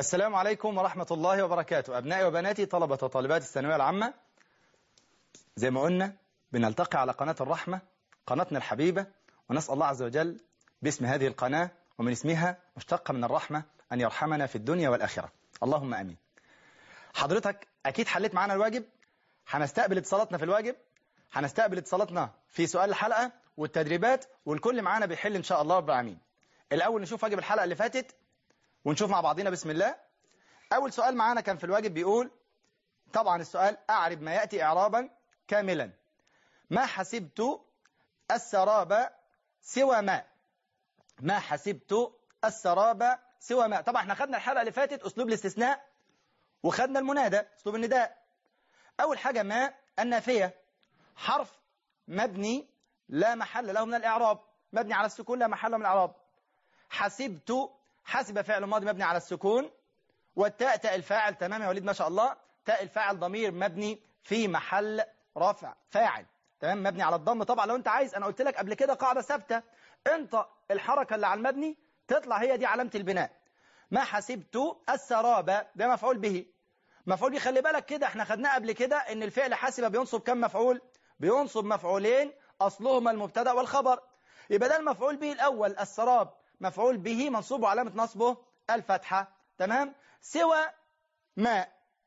السلام عليكم ورحمة الله وبركاته أبنائي وبناتي طلبة وطالبات الثانوية العامة زي ما قلنا بنلتقي على قناة الرحمة قناتنا الحبيبة ونسأل الله عز وجل باسم هذه القناة ومن اسمها مشتقة من الرحمة أن يرحمنا في الدنيا والآخرة اللهم أمين حضرتك أكيد حليت معنا الواجب هنستقبل اتصالاتنا في الواجب هنستقبل اتصالاتنا في سؤال الحلقة والتدريبات والكل معانا بيحل إن شاء الله رب العالمين الأول نشوف واجب الحلقة اللي فاتت ونشوف مع بعضنا بسم الله أول سؤال معانا كان في الواجب بيقول طبعا السؤال أعرب ما يأتي إعرابا كاملا ما حسبت السراب سوى ماء ما حسبت السراب سوى ماء طبعا احنا خدنا الحلقة اللي فاتت أسلوب الاستثناء وخدنا المنادى أسلوب النداء أول حاجة ما النافية حرف مبني لا محل له من الإعراب مبني على السكون لا محل له من الإعراب حسبت حسب فعل ماضي مبني على السكون والتاء تاء الفاعل تمام يا وليد ما شاء الله تاء الفاعل ضمير مبني في محل رفع فاعل تمام مبني على الضم طبعا لو انت عايز انا قلت لك قبل كده قاعده ثابته انت الحركه اللي على المبني تطلع هي دي علامه البناء ما حسبت السراب ده مفعول به مفعول به خلي بالك كده احنا خدناه قبل كده ان الفعل حسب بينصب كم مفعول بينصب مفعولين اصلهما المبتدا والخبر يبقى ده المفعول به الاول السراب مفعول به منصوب وعلامه نصبه الفتحه تمام سوى ما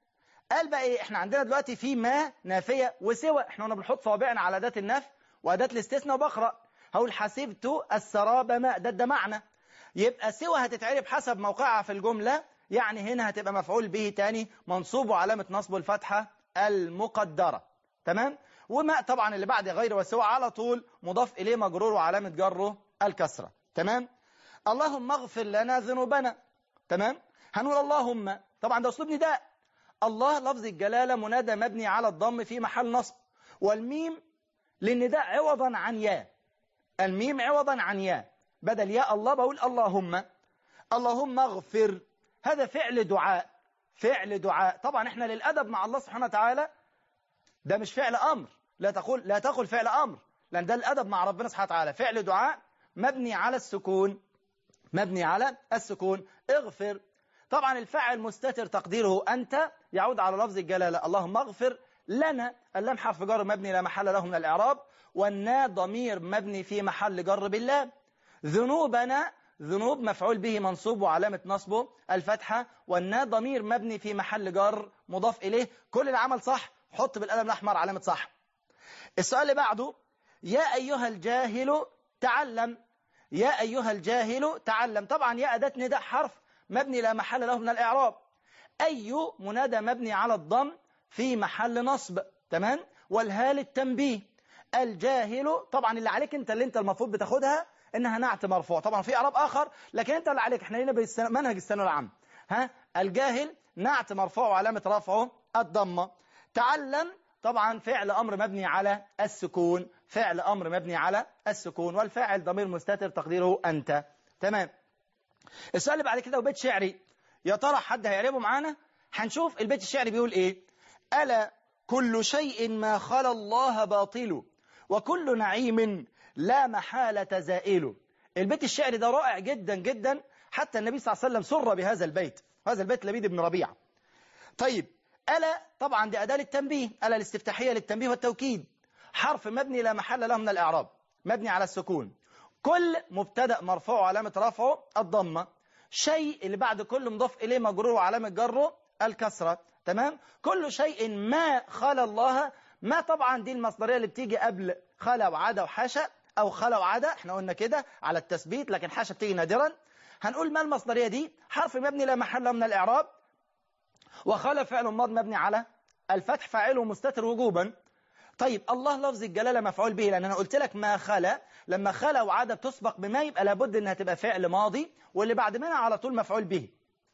قال بقى ايه احنا عندنا دلوقتي في ما نافيه وسوى احنا قلنا بنحط صوابعنا على اداه النفي واداه الاستثناء وبقرا هقول حسبت السراب ماء ده ده معنى يبقى سوى هتتعرب حسب موقعها في الجمله يعني هنا هتبقى مفعول به تاني منصوب وعلامه نصبه الفتحه المقدره تمام وماء طبعا اللي بعد غير وسوى على طول مضاف اليه مجرور وعلامه جره الكسره تمام اللهم اغفر لنا ذنوبنا تمام هنقول اللهم طبعا ده اسلوب نداء الله لفظ الجلالة منادى مبني على الضم في محل نصب والميم للنداء عوضا عن يا الميم عوضا عن يا بدل يا الله بقول اللهم اللهم اغفر هذا فعل دعاء فعل دعاء طبعا احنا للأدب مع الله سبحانه وتعالى ده مش فعل أمر لا تقول لا تقل فعل أمر لأن ده الأدب مع ربنا سبحانه وتعالى فعل دعاء مبني على السكون مبني على السكون اغفر طبعا الفاعل مستتر تقديره أنت يعود على لفظ الجلالة اللهم اغفر لنا اللام حرف جر مبني لا محل له من الإعراب والنا ضمير مبني في محل جر بالله ذنوبنا ذنوب مفعول به منصوب وعلامة نصبه الفتحة والنا ضمير مبني في محل جر مضاف إليه كل العمل صح حط بالقلم الأحمر علامة صح السؤال اللي بعده يا أيها الجاهل تعلم يا أيها الجاهل تعلم طبعا يا أداة نداء حرف مبني لا محل له من الإعراب أي منادى مبني على الضم في محل نصب تمام والهال التنبيه الجاهل طبعا اللي عليك انت اللي انت المفروض بتاخدها انها نعت مرفوع طبعا في اعراب اخر لكن انت اللي عليك احنا هنا بمنهج الثانويه العام ها الجاهل نعت مرفوع وعلامه رفعه الضمه تعلم طبعا فعل امر مبني على السكون فعل امر مبني على السكون والفاعل ضمير مستتر تقديره انت تمام السؤال اللي بعد كده وبيت شعري يا ترى حد هيعربه معانا هنشوف البيت الشعري بيقول ايه ألا كل شيء ما خلا الله باطل وكل نعيم لا محالة زائل البيت الشعري ده رائع جدا جدا حتى النبي صلى الله عليه وسلم سر بهذا البيت هذا البيت لبيد بن ربيعة طيب ألا طبعا دي أداة للتنبيه ألا الاستفتاحية للتنبيه والتوكيد حرف مبني لا محل له من الإعراب مبني على السكون كل مبتدا مرفوع علامة رفعه الضمة شيء اللي بعد كل مضاف إليه مجرور وعلامة جره الكسرة تمام كل شيء ما خلا الله ما طبعا دي المصدرية اللي بتيجي قبل خلا وعدا وحاشا أو خلا وعدا احنا قلنا كده على التثبيت لكن حاشا بتيجي نادرا هنقول ما المصدرية دي حرف مبني لا محل من الإعراب وخلا فعل ماض مبني على الفتح فاعله مستتر وجوبا طيب الله لفظ الجلالة مفعول به لأن أنا قلت لك ما خلا لما خلا وعدا بتسبق بما يبقى لابد أنها تبقى فعل ماضي واللي بعد منها على طول مفعول به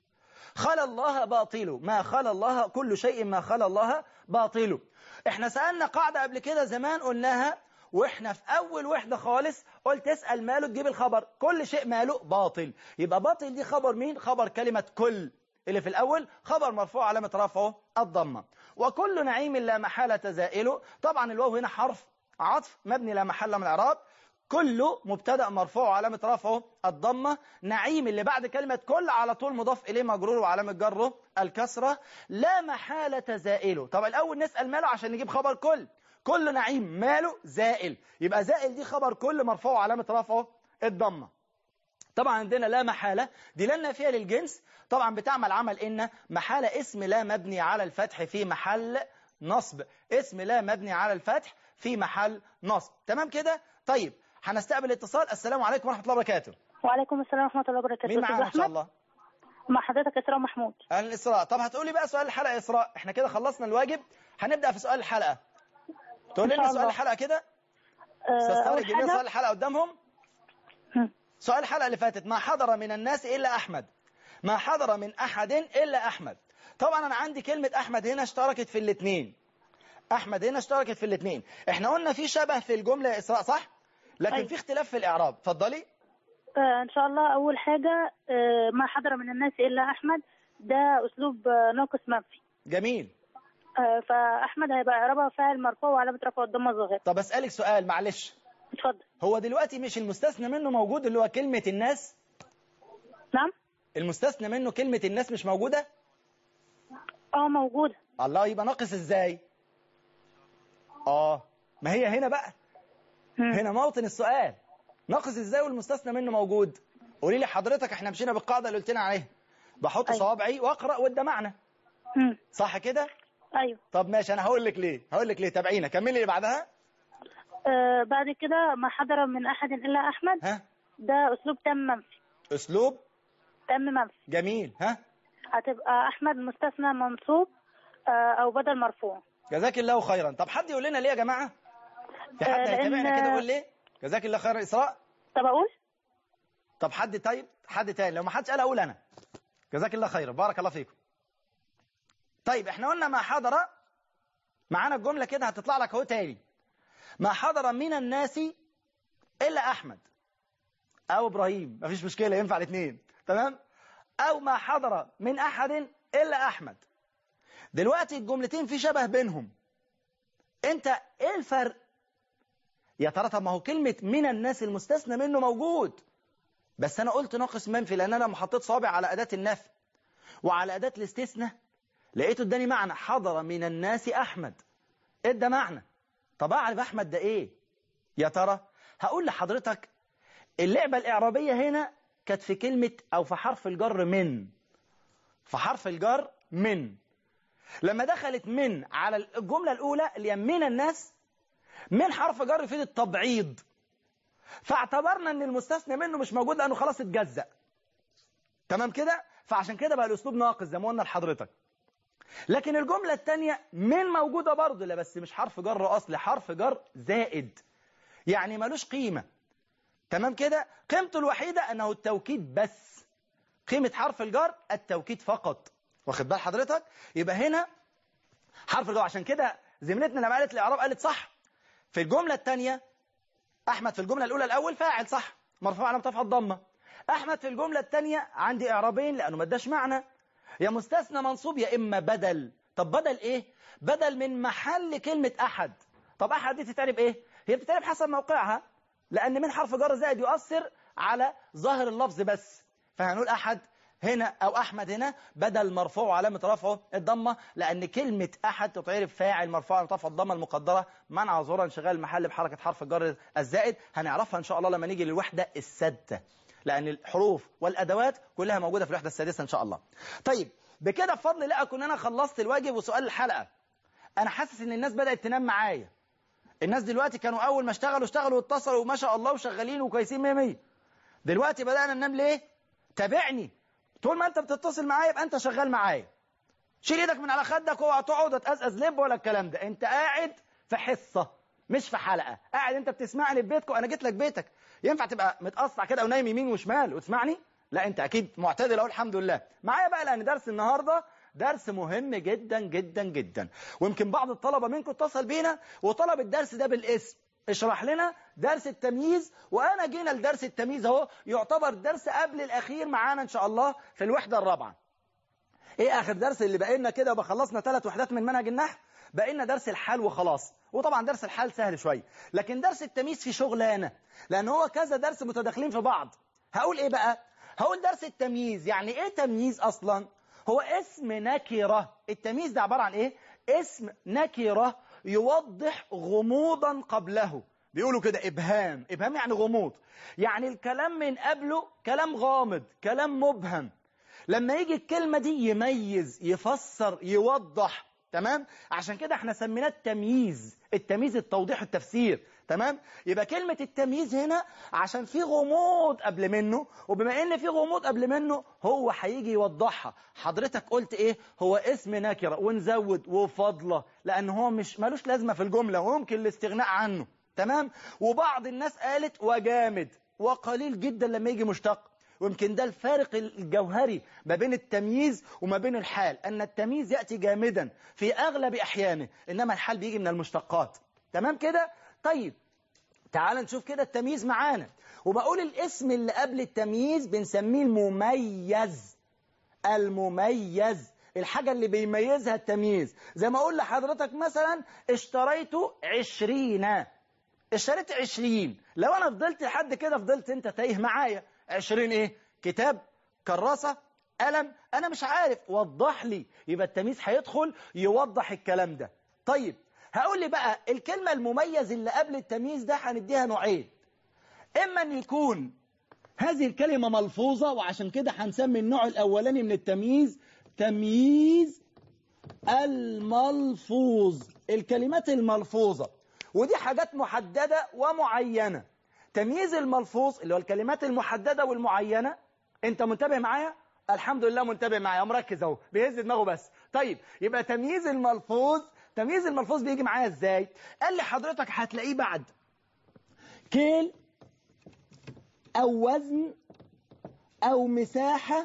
خلا الله باطل ما خلا الله كل شيء ما خلا الله باطل احنا سألنا قاعدة قبل كده زمان قلناها واحنا في اول وحدة خالص قلت اسأل ماله تجيب الخبر كل شيء ماله باطل يبقى باطل دي خبر مين خبر كلمة كل اللي في الأول خبر مرفوع علامة رفعه الضمة وكل نعيم لا محالة زائله طبعا الواو هنا حرف عطف مبني لا محل من الإعراب كله مبتدا مرفوع وعلامه رفعه الضمه نعيم اللي بعد كلمه كل على طول مضاف اليه مجرور وعلامه جره الكسره لا محاله زائله طب الاول نسال ماله عشان نجيب خبر كل كل نعيم ماله زائل يبقى زائل دي خبر كل مرفوع وعلامه رفعه الضمه طبعا عندنا لا محالة دي لنا فيها للجنس طبعا بتعمل عمل إن محالة اسم لا مبني على الفتح في محل نصب اسم لا مبني على الفتح في محل نصب تمام كده طيب هنستقبل اتصال السلام عليكم ورحمة الله وبركاته وعليكم السلام ورحمة الله وبركاته مين أستاذ معانا إن شاء أحمد؟ الله مع حضرتك إسراء محمود أهلا إسراء طب هتقولي بقى سؤال الحلقة يا إسراء احنا كده خلصنا الواجب هنبدأ في سؤال الحلقة تقول إن شاء لنا سؤال الله. الحلقة كده آه، أستاذ طارق أول جيب لنا سؤال حاجة الحلقة قدامهم هم. سؤال الحلقة اللي فاتت ما حضر من الناس إلا أحمد ما حضر من أحد إلا أحمد طبعا أنا عندي كلمة أحمد هنا اشتركت في الاثنين أحمد هنا اشتركت في الاثنين احنا قلنا في شبه في الجملة يا إسراء صح؟ لكن أيوة. في اختلاف في الإعراب اتفضلي آه، إن شاء الله أول حاجة آه، ما حضر من الناس إلا أحمد ده أسلوب آه، ناقص منفي جميل آه، فأحمد هيبقى إعرابها فاعل مرفوع وعلامة رفعه الضمة الظاهرة طب أسألك سؤال معلش اتفضل هو دلوقتي مش المستثنى منه موجود اللي هو كلمة الناس نعم المستثنى منه كلمة الناس مش موجودة اه موجودة الله يبقى ناقص ازاي اه ما هي هنا بقى هم. هنا موطن السؤال ناقص ازاي والمستثنى منه موجود قولي لي حضرتك احنا مشينا بالقاعده اللي قلت لنا عليها بحط أيوة. صوابعي واقرا وده معنى هم. صح كده أيوه طب ماشي انا هقول لك ليه هقول لك ليه تابعينا كملي اللي بعدها آه، بعد كده ما حضر من أحد إلا أحمد ها ده أسلوب تم منفي اسلوب تم منفي جميل ها هتبقى أحمد مستثنى منصوب آه، أو بدل مرفوع جزاك الله خيرا طب حد يقول لنا ليه يا جماعه في حد آه، لأن- هيتابعنا كده يقول ليه جزاك الله خيرا اسراء طب أقول طب حد طيب حد تاني لو ما حدش قال اقول انا جزاك الله خيرا بارك الله فيكم طيب احنا قلنا ما حضر معانا الجمله كده هتطلع لك اهو تاني ما حضر من الناس الا احمد او ابراهيم مفيش مشكله ينفع الاثنين تمام او ما حضر من احد الا احمد دلوقتي الجملتين في شبه بينهم انت ايه الفرق يا ترى طب ما هو كلمه من الناس المستثنى منه موجود بس انا قلت ناقص منفي لان انا لما حطيت صابع على اداه النفي وعلى اداه الاستثناء لقيته اداني معنى حضر من الناس احمد ادى معنى طب اعرف احمد ده ايه يا ترى هقول لحضرتك اللعبه الاعرابيه هنا كانت في كلمه او في حرف الجر من في حرف الجر من لما دخلت من على الجمله الاولى اللي هي من الناس من حرف جر يفيد التبعيض فاعتبرنا ان المستثنى منه مش موجود لانه خلاص اتجزأ تمام كده فعشان كده بقى الاسلوب ناقص زي ما قلنا لحضرتك لكن الجملة الثانية من موجودة برضه لا بس مش حرف جر اصلي حرف جر زائد يعني ملوش قيمة تمام كده قيمته الوحيدة انه التوكيد بس قيمة حرف الجر التوكيد فقط واخد بال حضرتك يبقى هنا حرف الجر عشان كده زميلتنا لما قالت الاعراب قالت صح في الجملة الثانية أحمد في الجملة الأولى الأول فاعل صح مرفوع على مرتفع الضمة أحمد في الجملة الثانية عندي إعرابين لأنه ما اداش معنى يا مستثنى منصوب يا إما بدل طب بدل إيه؟ بدل من محل كلمة أحد طب أحد دي تتعرب إيه؟ هي بتتعرب حسب موقعها لأن من حرف جر زائد يؤثر على ظاهر اللفظ بس فهنقول أحد هنا أو أحمد هنا بدل مرفوع وعلامة رفعه الضمة لأن كلمة أحد تتعرب فاعل مرفوع على رفع الضمة المقدرة منع ظهور انشغال المحل بحركة حرف الجر الزائد هنعرفها إن شاء الله لما نيجي للوحدة السادسة لأن الحروف والأدوات كلها موجودة في الوحدة السادسة إن شاء الله طيب بكده بفضل الله أكون أنا خلصت الواجب وسؤال الحلقة أنا حاسس إن الناس بدأت تنام معايا الناس دلوقتي كانوا أول ما اشتغلوا اشتغلوا واتصلوا وما شاء الله وشغالين وكويسين 100 100 دلوقتي بدأنا ننام ليه؟ تابعني طول ما انت بتتصل معايا يبقى انت شغال معايا شيل ايدك من على خدك واوعى تقعد وتقزقز لب ولا الكلام ده انت قاعد في حصه مش في حلقه قاعد انت بتسمعني في بيتك وانا جيت لك بيتك ينفع تبقى متقصع كده ونايم يمين وشمال وتسمعني لا انت اكيد معتدل اهو الحمد لله معايا بقى لان درس النهارده درس مهم جدا جدا جدا ويمكن بعض الطلبه منكم اتصل بينا وطلب الدرس ده بالاسم اشرح لنا درس التمييز وانا جينا لدرس التمييز اهو يعتبر درس قبل الاخير معانا ان شاء الله في الوحده الرابعه ايه اخر درس اللي بقى لنا كده وبخلصنا ثلاث وحدات من منهج النحو بقى لنا درس الحال وخلاص وطبعا درس الحال سهل شويه لكن درس التمييز في شغلانه لان هو كذا درس متداخلين في بعض هقول ايه بقى هقول درس التمييز يعني ايه تمييز اصلا هو اسم نكره التمييز ده عباره عن ايه اسم نكره يوضح غموضا قبله بيقولوا كده ابهام ابهام يعني غموض يعني الكلام من قبله كلام غامض كلام مبهم لما يجي الكلمة دي يميز يفسر يوضح تمام عشان كده احنا سميناه التمييز التمييز التوضيح التفسير تمام يبقى كلمة التمييز هنا عشان في غموض قبل منه وبما ان في غموض قبل منه هو هيجي يوضحها حضرتك قلت ايه هو اسم نكرة ونزود وفضلة لان هو مش ملوش لازمة في الجملة ويمكن الاستغناء عنه تمام وبعض الناس قالت وجامد وقليل جدا لما يجي مشتق ويمكن ده الفارق الجوهري ما بين التمييز وما بين الحال أن التمييز يأتي جامدا في أغلب أحيانه إنما الحال بيجي من المشتقات تمام كده؟ طيب تعال نشوف كده التمييز معانا وبقول الاسم اللي قبل التمييز بنسميه المميز المميز الحاجة اللي بيميزها التمييز زي ما أقول لحضرتك مثلا اشتريت عشرين اشتريت عشرين لو أنا فضلت لحد كده فضلت أنت تايه معايا عشرين إيه كتاب كراسة قلم أنا مش عارف وضح لي يبقى التمييز هيدخل يوضح الكلام ده طيب هقول لي بقى الكلمة المميز اللي قبل التمييز ده هنديها نوعين إما أن يكون هذه الكلمة ملفوظة وعشان كده هنسمي النوع الأولاني من التمييز تمييز الملفوظ الكلمات الملفوظة ودي حاجات محددة ومعينة تمييز الملفوظ اللي هو الكلمات المحددة والمعينة انت منتبه معايا الحمد لله منتبه معايا مركز اهو بيهز دماغه بس طيب يبقى تمييز الملفوظ تمييز الملفوظ بيجي معايا ازاي قال لي حضرتك هتلاقيه بعد كيل او وزن او مساحة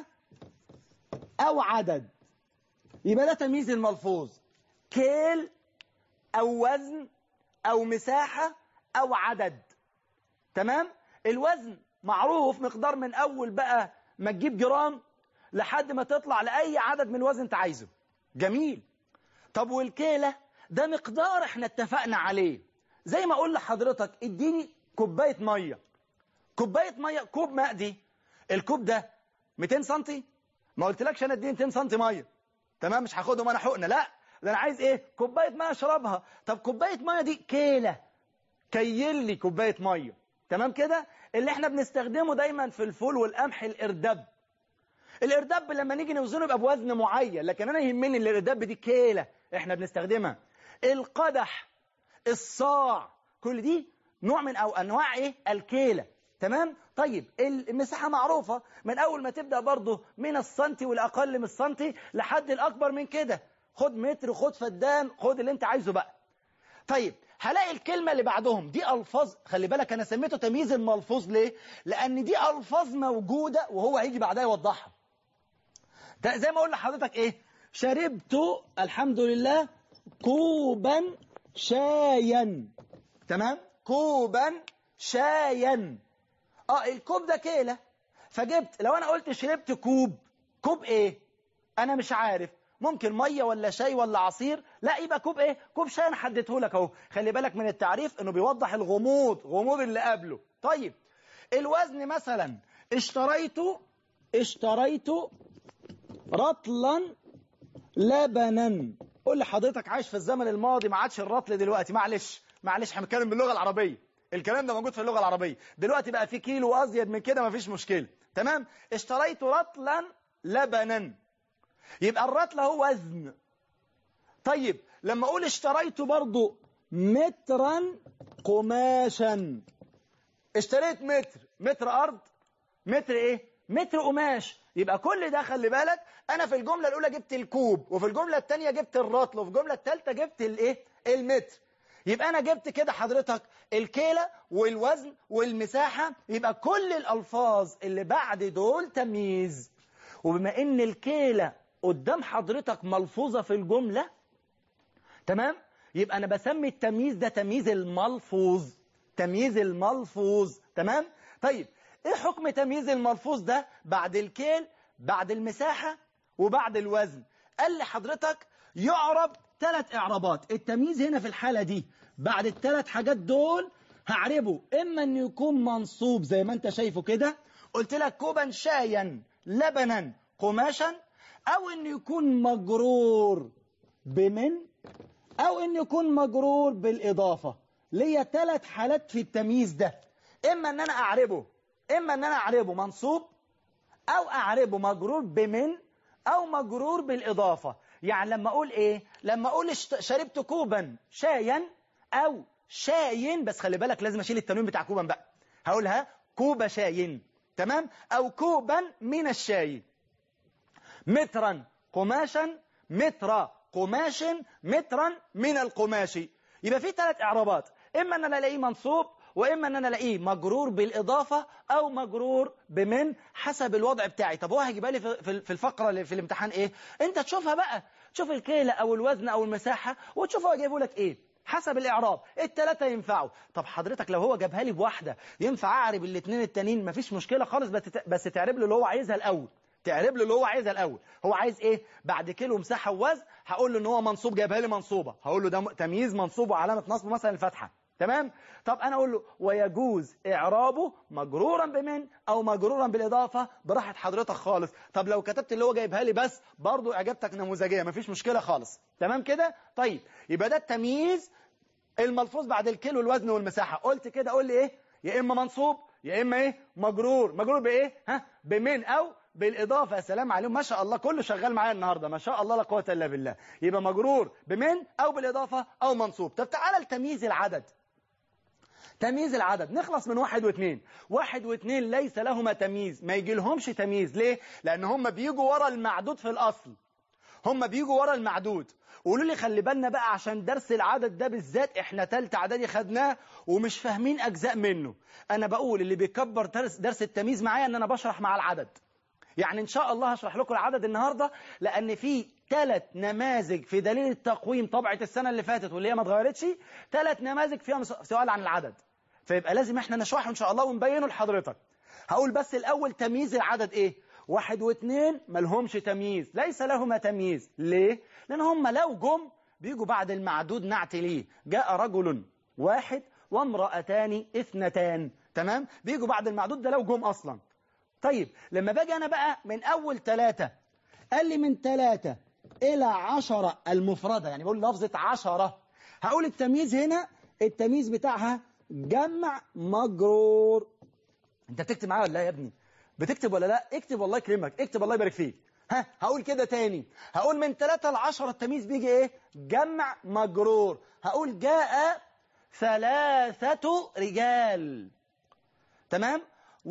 او عدد يبقى ده تمييز الملفوظ كيل او وزن او مساحة او عدد تمام الوزن معروف مقدار من اول بقى ما تجيب جرام لحد ما تطلع لأي عدد من الوزن انت عايزه جميل طب والكيلة ده مقدار احنا اتفقنا عليه زي ما اقول لحضرتك اديني كوباية مية كوباية مية كوب ماء دي الكوب ده 200 سنتي ما قلتلكش انا اديني 200 سنتي مية تمام مش هاخدهم انا حقنة لا ده انا عايز ايه كوباية مية اشربها طب كوباية مية دي كيلة كيل لي كوباية مية تمام كده اللي احنا بنستخدمه دايما في الفول والقمح الاردب الاردب لما نيجي نوزنه يبقى بوزن معين لكن انا يهمني الاردب دي كيلة احنا بنستخدمها القدح الصاع كل دي نوع من او انواع ايه الكيلة تمام طيب المساحة معروفة من اول ما تبدأ برضه من السنتي والاقل من السنتي لحد الاكبر من كده خد متر خد فدان خد اللي انت عايزه بقى طيب هلاقي الكلمة اللي بعدهم دي ألفاظ خلي بالك أنا سميته تمييز الملفوظ ليه؟ لأن دي ألفاظ موجودة وهو هيجي بعدها يوضحها زي ما أقول لحضرتك إيه؟ شربت الحمد لله كوبا شايا تمام؟ كوبا شايا اه الكوب ده كيلة فجبت لو أنا قلت شربت كوب كوب إيه؟ أنا مش عارف ممكن ميه ولا شاي ولا عصير لا يبقى كوب ايه كوب شاي انا حددته لك اهو خلي بالك من التعريف انه بيوضح الغموض غموض اللي قبله طيب الوزن مثلا اشتريت اشتريت رطلا لبنا قول لي حضرتك عايش في الزمن الماضي ما عادش الرطل دلوقتي معلش معلش احنا بنتكلم باللغه العربيه الكلام ده موجود في اللغه العربيه دلوقتي بقى في كيلو ازيد من كده مفيش مشكله تمام اشتريت رطلا لبنا يبقى الرطل هو وزن طيب لما اقول اشتريت برضو مترا قماشا اشتريت متر متر ارض متر ايه متر قماش يبقى كل ده خلي بالك انا في الجمله الاولى جبت الكوب وفي الجمله الثانيه جبت الرطل وفي الجمله الثالثه جبت الايه المتر يبقى انا جبت كده حضرتك الكيلة والوزن والمساحة يبقى كل الألفاظ اللي بعد دول تمييز وبما ان الكيلة قدام حضرتك ملفوظة في الجملة تمام يبقى أنا بسمي التمييز ده تمييز الملفوظ تمييز الملفوظ تمام طيب إيه حكم تمييز الملفوظ ده بعد الكيل بعد المساحة وبعد الوزن قال لي حضرتك يعرب ثلاث اعرابات التمييز هنا في الحالة دي بعد الثلاث حاجات دول هعربه اما انه يكون منصوب زي ما انت شايفه كده قلت لك كوبا شايا لبنا قماشا او انه يكون مجرور بمن او انه يكون مجرور بالاضافة ليا ثلاث حالات في التمييز ده اما ان انا اعربه اما ان انا اعربه منصوب او اعربه مجرور بمن او مجرور بالاضافة يعني لما اقول ايه لما اقول اشت- شربت كوبا شايا او شاين بس خلي بالك لازم اشيل التنوين بتاع كوبا بقى هقولها كوب شاين تمام او كوبا من الشاي مترا قماشا متر قماش مترا من القماش يبقى في ثلاث اعرابات اما ان انا الاقيه منصوب واما ان انا الاقيه مجرور بالاضافه او مجرور بمن حسب الوضع بتاعي طب هو هيجيبها لي في في- في الفقره اللي في الامتحان ايه انت تشوفها بقى تشوف الكيله او الوزن او المساحه وتشوف هو جايبه لك ايه حسب الاعراب الثلاثه ينفعوا طب حضرتك لو هو جابها لي بواحده ينفع اعرب الاثنين التانيين مفيش مشكله خالص بس بس تعرب له اللي هو عايزها الاول تعرب له اللي هو عايزها الاول هو عايز ايه بعد كيلو مساحه ووزن هقول له ان هو منصوب جايبها لي منصوبه هقول له ده م- تمييز منصوب وعلامه نصبه مثلا الفتحه تمام طب انا اقول له ويجوز اعرابه مجرورا بمن او مجرورا بالاضافه براحه حضرتك خالص طب لو كتبت اللي هو جايبها لي بس برضو اجابتك نموذجيه مفيش مشكله خالص تمام كده طيب يبقى ده التمييز الملفوظ بعد الكيلو الوزن والمساحة قلت كده قول لي ايه يا اما منصوب يا اما ايه مجرور مجرور بايه ها بمن او بالاضافه يا سلام عليهم ما شاء الله كله شغال معايا النهارده ما شاء الله لا قوه الا بالله يبقى مجرور بمن او بالاضافه او منصوب طب تعالى لتمييز العدد تمييز العدد نخلص من واحد واثنين واحد واثنين ليس لهما تمييز ما يجي لهمش تمييز ليه لان هم بيجوا ورا المعدود في الاصل هم بيجوا ورا المعدود قولوا لي خلي بالنا بقى عشان درس العدد ده بالذات احنا تالتة اعدادي خدناه ومش فاهمين اجزاء منه انا بقول اللي بيكبر درس, درس التمييز معايا ان انا بشرح مع العدد يعني ان شاء الله هشرح لكم العدد النهارده لان في ثلاث نماذج في دليل التقويم طبعه السنه اللي فاتت واللي هي ما اتغيرتش ثلاث نماذج فيها مس- سؤال عن العدد فيبقى لازم احنا نشرحه ان شاء الله ونبينه لحضرتك هقول بس الاول تمييز العدد ايه واحد واثنين ملهمش تمييز ليس لهما تمييز ليه لان هم لو جم بيجوا بعد المعدود نعت ليه جاء رجل واحد وامرأتان اثنتان تمام بيجوا بعد المعدود ده لو جم اصلا طيب لما باجي أنا بقى من أول ثلاثة قال لي من ثلاثة إلى عشرة المفردة يعني بقول لفظة عشرة هقول التمييز هنا التمييز بتاعها جمع مجرور أنت بتكتب معايا ولا لا يا ابني بتكتب ولا لا اكتب والله يكرمك اكتب الله يبارك فيك ها هقول كده تاني هقول من ثلاثة لعشرة التمييز بيجي ايه جمع مجرور هقول جاء ثلاثة رجال تمام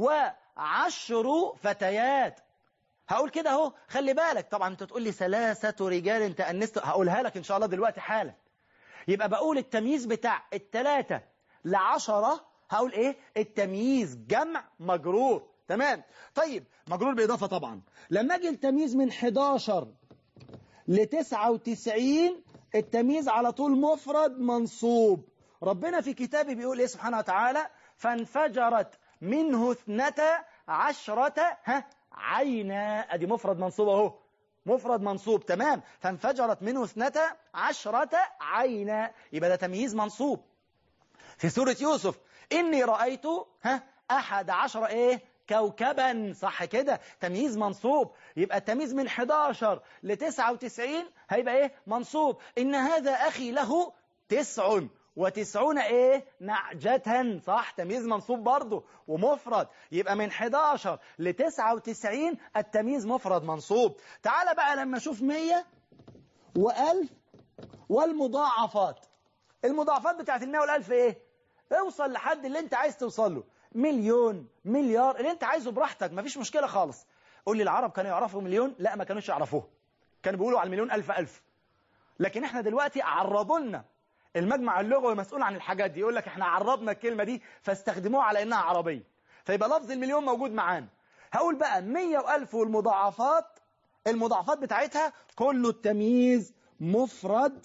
وعشر فتيات هقول كده اهو خلي بالك طبعا انت تقول لي ثلاثة رجال انت انست هقولها لك ان شاء الله دلوقتي حالا يبقى بقول التمييز بتاع الثلاثة لعشرة هقول ايه التمييز جمع مجرور تمام طيب مجرور بإضافة طبعا لما اجي التمييز من 11 ل 99 التمييز على طول مفرد منصوب ربنا في كتابه بيقول ايه سبحانه وتعالى فانفجرت منه اثنتا عشرة ها عينا ادي مفرد منصوب اهو مفرد منصوب تمام فانفجرت منه اثنتا عشرة عينا يبقى ده تمييز منصوب في سورة يوسف إني رأيت ها أحد عشر إيه كوكبا صح كده تمييز منصوب يبقى التمييز من 11 ل 99 هيبقى إيه منصوب إن هذا أخي له تسع وتسعون إيه نعجة صح تمييز منصوب برضه ومفرد يبقى من 11 ل 99 التمييز مفرد منصوب تعال بقى لما أشوف 100 وألف والمضاعفات المضاعفات بتاعت المية والألف ايه اوصل لحد اللي انت عايز توصل له مليون مليار اللي انت عايزه براحتك مفيش مشكلة خالص قول لي العرب كانوا يعرفوا مليون لا ما كانوش يعرفوه كانوا بيقولوا على المليون ألف ألف لكن احنا دلوقتي عرضوا لنا المجمع اللغوي مسؤول عن الحاجات دي يقول لك احنا عربنا الكلمة دي فاستخدموها على انها عربية فيبقى لفظ المليون موجود معانا هقول بقى مية وألف والمضاعفات المضاعفات بتاعتها كله التمييز مفرد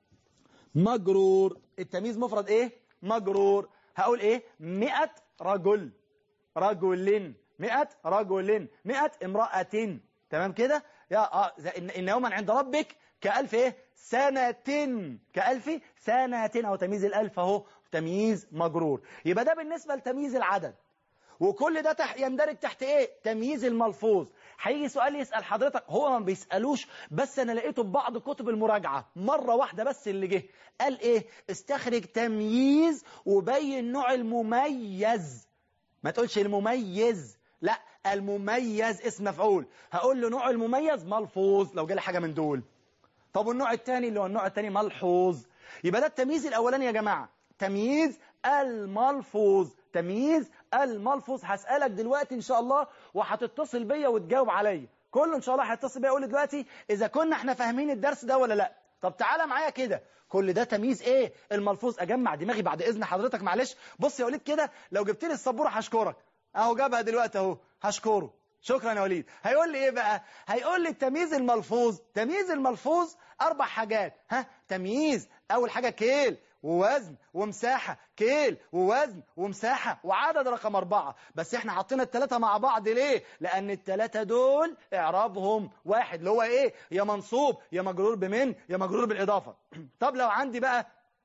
مجرور التمييز مفرد ايه مجرور هقول ايه مئة رجل رجل مئة رجل مئة امرأة تمام كده يا اه زي إن, إن يوما عند ربك كألف إيه سنة كألف سنة أو تمييز الألف أهو تمييز مجرور يبقى ده بالنسبة لتمييز العدد وكل ده تحت يندرج تحت ايه تمييز الملفوظ هيجي سؤال يسأل حضرتك هو ما بيسألوش بس انا لقيته ببعض كتب المراجعة مرة واحدة بس اللي جه قال ايه استخرج تمييز وبين نوع المميز ما تقولش المميز لا المميز اسم مفعول هقول له نوع المميز ملفوظ لو جالي حاجة من دول طب والنوع الثاني اللي هو النوع الثاني ملحوظ يبقى ده التمييز الاولاني يا جماعة تمييز الملفوظ تمييز الملفوظ هسألك دلوقتي إن شاء الله وهتتصل بيا وتجاوب عليا كله إن شاء الله هيتصل بيا يقول لي دلوقتي إذا كنا احنا فاهمين الدرس ده ولا لا طب تعالى معايا كده كل ده تمييز ايه الملفوظ اجمع دماغي بعد اذن حضرتك معلش بص يا وليد كده لو جبت لي السبوره هشكرك اهو جابها دلوقتي اهو هشكره شكرا يا وليد هيقول لي ايه بقى هيقول لي التمييز الملفوظ تمييز الملفوظ اربع حاجات ها تمييز اول حاجه كيل ووزن ومساحة كيل ووزن ومساحة وعدد رقم أربعة بس احنا حطينا التلاتة مع بعض ليه؟ لأن التلاتة دول إعرابهم واحد اللي هو إيه؟ يا منصوب يا مجرور بمن يا مجرور بالإضافة طب لو عندي بقى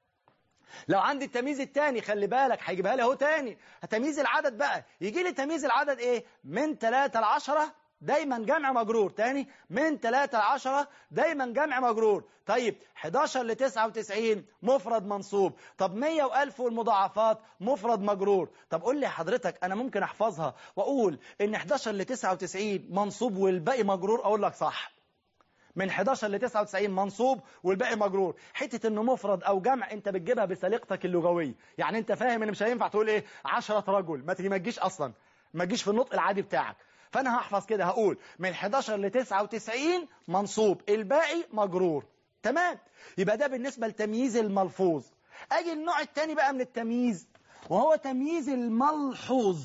لو عندي التمييز الثاني خلي بالك هيجيبها لي اهو تاني تمييز العدد بقى يجي لي تمييز العدد ايه من 3 ل 10 دايما جمع مجرور تاني من 3 ل 10 دايما جمع مجرور طيب 11 ل 99 مفرد منصوب طب 100 و1000 والمضاعفات مفرد مجرور طب قول لي حضرتك انا ممكن احفظها واقول ان 11 ل 99 منصوب والباقي مجرور اقول لك صح من 11 ل 99 منصوب والباقي مجرور حته انه مفرد او جمع انت بتجيبها بسليقتك اللغويه يعني انت فاهم ان مش هينفع تقول ايه 10 رجل ما تجي ما تجيش اصلا ما تجيش في النطق العادي بتاعك فانا هحفظ كده هقول من 11 ل 99 منصوب الباقي مجرور تمام يبقى ده بالنسبه لتمييز الملفوظ اجي النوع الثاني بقى من التمييز وهو تمييز الملحوظ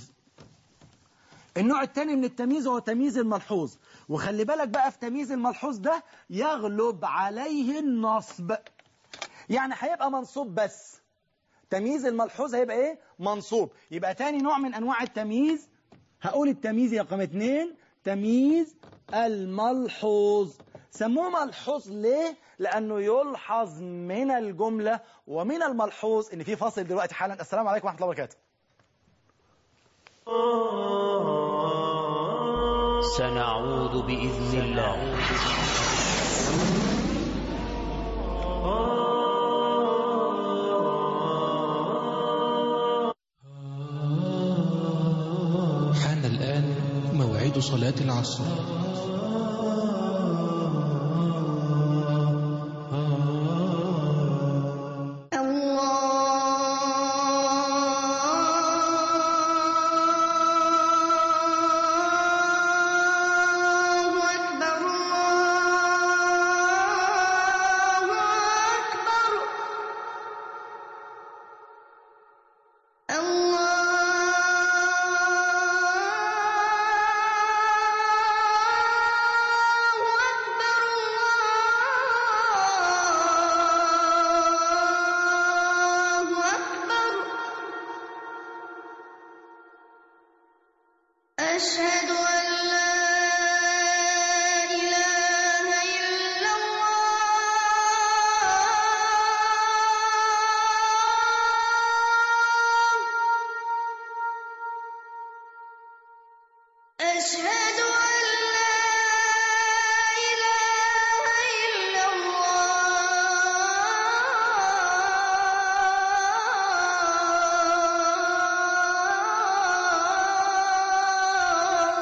النوع الثاني من التمييز هو تمييز الملحوظ وخلي بالك بقى في تمييز الملحوظ ده يغلب عليه النصب يعني هيبقى منصوب بس تمييز الملحوظ هيبقى ايه منصوب يبقى تاني نوع من انواع التمييز هقول التمييز رقم اتنين تمييز الملحوظ سموه ملحوظ ليه لانه يلحظ من الجملة ومن الملحوظ ان في فاصل دلوقتي حالا السلام عليكم ورحمة الله وبركاته سنعود بإذن الله حان الآن موعد صلاة العصر الله أكبر الله أكبر الله أكبر الله أكبر أشهد أن لا إله إلا الله أشهد أن لا إله إلا الله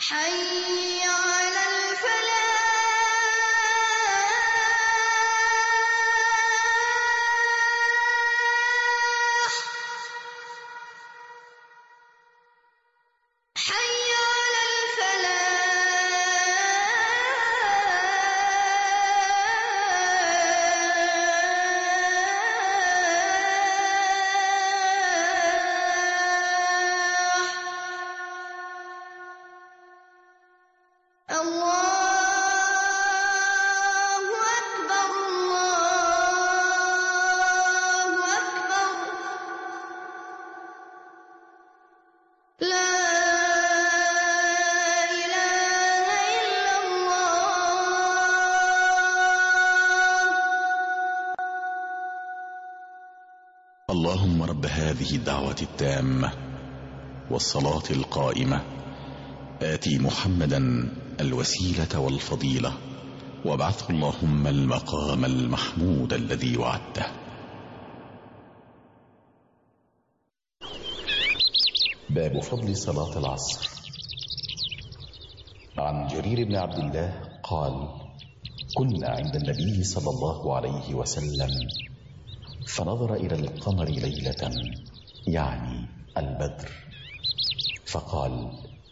حي على الفلاح حي على الفلاح الله أكبر الله أكبر لا إله إلا الله اللهم رب هذه الدعوة التامة والصلاة القائمة آتي محمدا الوسيلة والفضيلة وابعثه اللهم المقام المحمود الذي وعدته باب فضل صلاة العصر عن جرير بن عبد الله قال كنا عند النبي صلى الله عليه وسلم فنظر إلى القمر ليلة يعني البدر فقال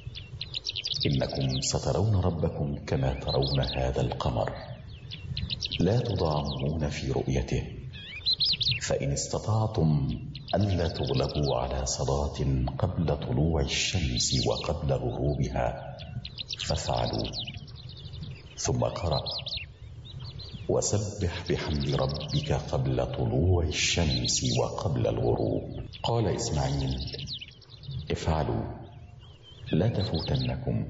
إنكم سترون ربكم كما ترون هذا القمر لا تضامون في رؤيته فإن استطعتم ألا تغلبوا على صلاة قبل طلوع الشمس وقبل غروبها فافعلوا ثم قرأ وسبح بحمد ربك قبل طلوع الشمس وقبل الغروب قال إسماعيل افعلوا لا تفوتنكم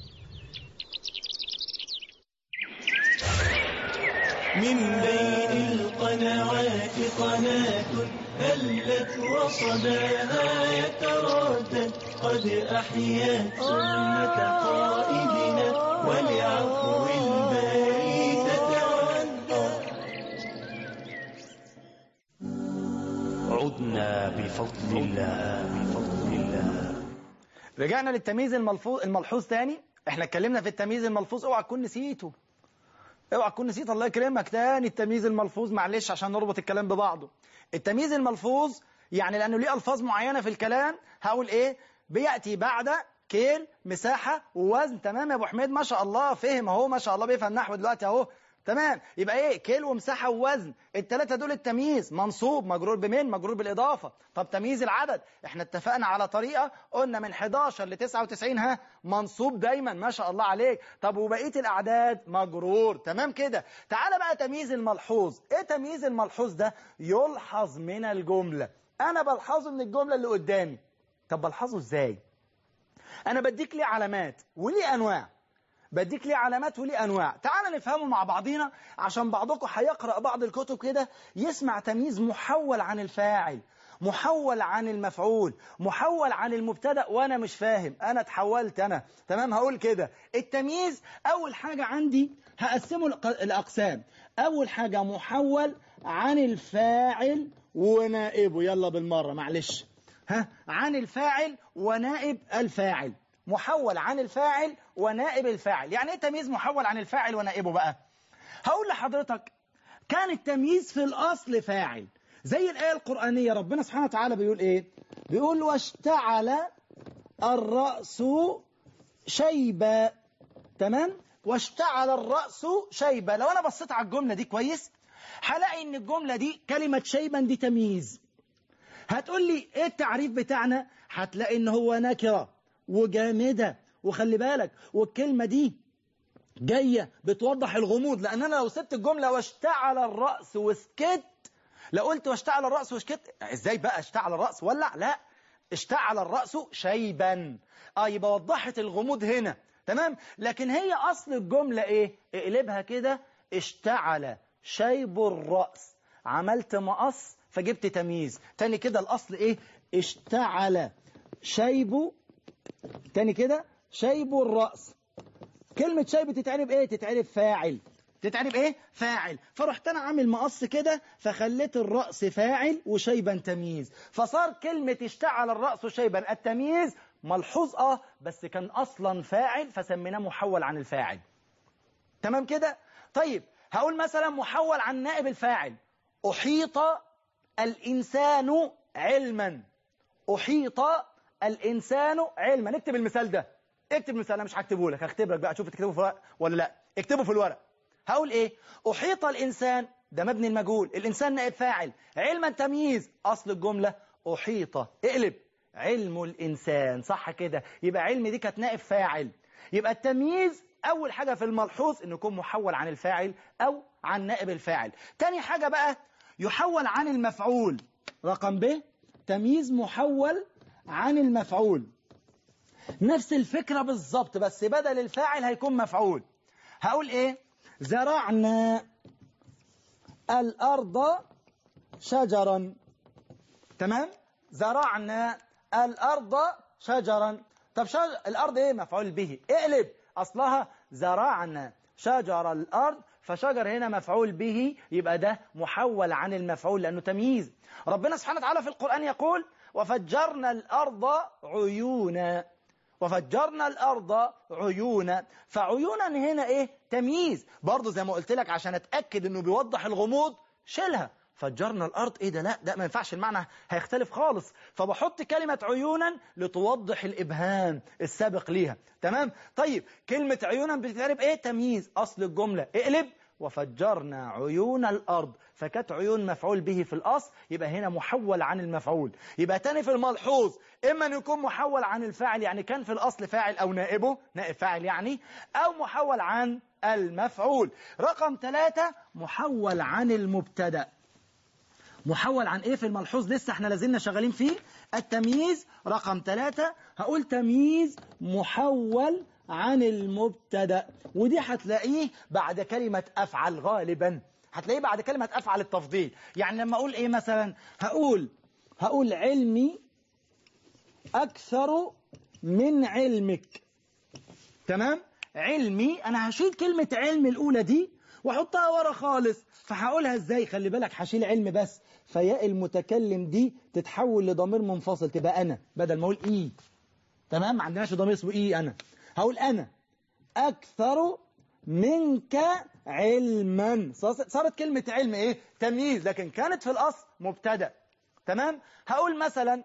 من بين القنوات قناة هلت وصداها يتردد قد أحيت سنة قائدنا ولعفو الباري تتودد عدنا بفضل الله بفضل الله رجعنا للتمييز الملفوظ الملحوظ تاني احنا اتكلمنا في التمييز الملفوظ اوعى تكون نسيته اوعى تكون نسيت الله يكرمك تاني التمييز الملفوظ معلش عشان نربط الكلام ببعضه التمييز الملفوظ يعني لانه ليه الفاظ معينه في الكلام هقول ايه بياتي بعد كيل مساحه ووزن تمام يا ابو حميد ما شاء الله فهم اهو ما شاء الله بيفهم نحو دلوقتي اهو تمام يبقى ايه كيل ومساحه ووزن الثلاثه دول التمييز منصوب مجرور بمن مجرور بالاضافه طب تمييز العدد احنا اتفقنا على طريقه قلنا من 11 ل 99 ها منصوب دايما ما شاء الله عليك طب وبقيه الاعداد مجرور تمام كده تعالى بقى تمييز الملحوظ ايه تمييز الملحوظ ده يلحظ من الجمله انا بلحظه من الجمله اللي قدامي طب بلحظه ازاي انا بديك ليه علامات وليه انواع بديك ليه علامات وليه انواع تعال نفهمه مع بعضينا عشان بعضكم هيقرا بعض الكتب كده يسمع تمييز محول عن الفاعل محول عن المفعول محول عن المبتدا وانا مش فاهم انا اتحولت انا تمام هقول كده التمييز اول حاجه عندي هقسمه لق- لاقسام اول حاجه محول عن الفاعل ونائبه يلا بالمره معلش ها عن الفاعل ونائب الفاعل محول عن الفاعل ونائب الفاعل يعني ايه تمييز محول عن الفاعل ونائبه بقى هقول لحضرتك كان التمييز في الاصل فاعل زي الايه القرانيه ربنا سبحانه وتعالى بيقول ايه بيقول واشتعل الراس شيبا تمام واشتعل الراس شيبا لو انا بصيت على الجمله دي كويس هلاقي ان الجمله دي كلمه شيبا دي تمييز هتقول لي ايه التعريف بتاعنا هتلاقي ان هو نكره وجامده وخلي بالك والكلمه دي جايه بتوضح الغموض لان انا لو سبت الجمله واشتعل الراس وسكت لو قلت واشتعل الراس وسكت ازاي بقى اشتعل الراس ولع لا اشتعل الراس شيبا اه يبقى وضحت الغموض هنا تمام لكن هي اصل الجمله ايه اقلبها كده اشتعل شيب الراس عملت مقص فجبت تمييز تاني كده الاصل ايه اشتعل شيب تاني كده شيب الراس كلمة شيب تتعرب ايه تتعرب فاعل تتعرب ايه فاعل فرحت انا عامل مقص كده فخليت الرأس فاعل وشيبا تمييز فصار كلمة اشتعل الرأس شيبا التمييز ملحوظ اه بس كان اصلا فاعل فسميناه محول عن الفاعل تمام كده طيب هقول مثلا محول عن نائب الفاعل احيط الانسان علما احيط الانسان علما نكتب المثال ده اكتب المثال انا مش هكتبه لك هختبرك بقى شوف تكتبه في الورق ولا لا اكتبه في الورق هقول ايه احيط الانسان ده مبني المجهول الانسان نائب فاعل علما تمييز اصل الجمله احيط اقلب علم الانسان صح كده يبقى علم دي كانت نائب فاعل يبقى التمييز اول حاجه في الملحوظ انه يكون محول عن الفاعل او عن نائب الفاعل تاني حاجه بقى يحول عن المفعول رقم ب تمييز محول عن المفعول نفس الفكرة بالظبط بس بدل الفاعل هيكون مفعول هقول ايه زرعنا الأرض شجرا تمام زرعنا الأرض شجرا طب شجر الأرض ايه مفعول به اقلب أصلها زرعنا شجر الأرض فشجر هنا مفعول به يبقى ده محول عن المفعول لأنه تمييز ربنا سبحانه وتعالى في القرآن يقول وفجرنا الأرض عيونا وفجرنا الأرض عيونا فعيونا هنا إيه تمييز برضه زي ما قلت لك عشان أتأكد أنه بيوضح الغموض شيلها فجرنا الأرض إيه ده لا ده ما ينفعش المعنى هيختلف خالص فبحط كلمة عيونا لتوضح الإبهام السابق ليها تمام طيب كلمة عيونا بتتعرب إيه تمييز أصل الجملة اقلب وفجرنا عيون الأرض فكانت عيون مفعول به في الأصل يبقى هنا محول عن المفعول يبقى تاني في الملحوظ إما أن يكون محول عن الفاعل يعني كان في الأصل فاعل أو نائبه نائب فاعل يعني أو محول عن المفعول رقم ثلاثة محول عن المبتدأ محول عن ايه في الملحوظ لسه احنا لازلنا شغالين فيه التمييز رقم ثلاثة هقول تمييز محول عن المبتدا ودي هتلاقيه بعد كلمة أفعل غالبا هتلاقيه بعد كلمة أفعل التفضيل يعني لما أقول إيه مثلا هقول هقول علمي أكثر من علمك تمام علمي أنا هشيل كلمة علم الأولى دي واحطها ورا خالص فهقولها ازاي خلي بالك هشيل علم بس فياء المتكلم دي تتحول لضمير منفصل تبقى انا بدل ما اقول ايه تمام ما عندناش ضمير اسمه ايه انا هقول انا اكثر منك علما صارت كلمة علم ايه تمييز لكن كانت في الاصل مبتدا تمام هقول مثلا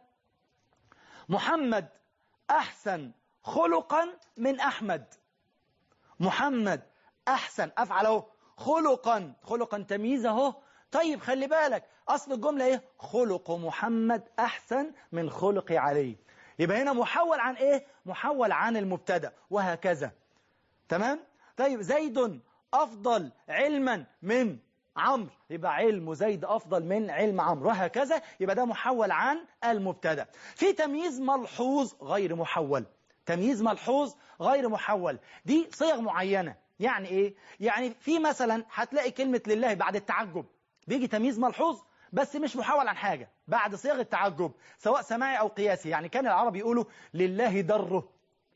محمد احسن خلقا من احمد محمد احسن افعل اهو خلقا خلقا تمييز اهو طيب خلي بالك اصل الجمله ايه خلق محمد احسن من خلق علي يبقى هنا محول عن ايه محول عن المبتدا وهكذا تمام طيب زيد افضل علما من عمرو يبقى علم زيد افضل من علم عمرو وهكذا يبقى ده محول عن المبتدا في تمييز ملحوظ غير محول تمييز ملحوظ غير محول دي صيغ معينه يعني ايه يعني في مثلا هتلاقي كلمة لله بعد التعجب بيجي تمييز ملحوظ بس مش محول عن حاجة بعد صيغ التعجب سواء سماعي أو قياسي يعني كان العرب يقولوا لله دره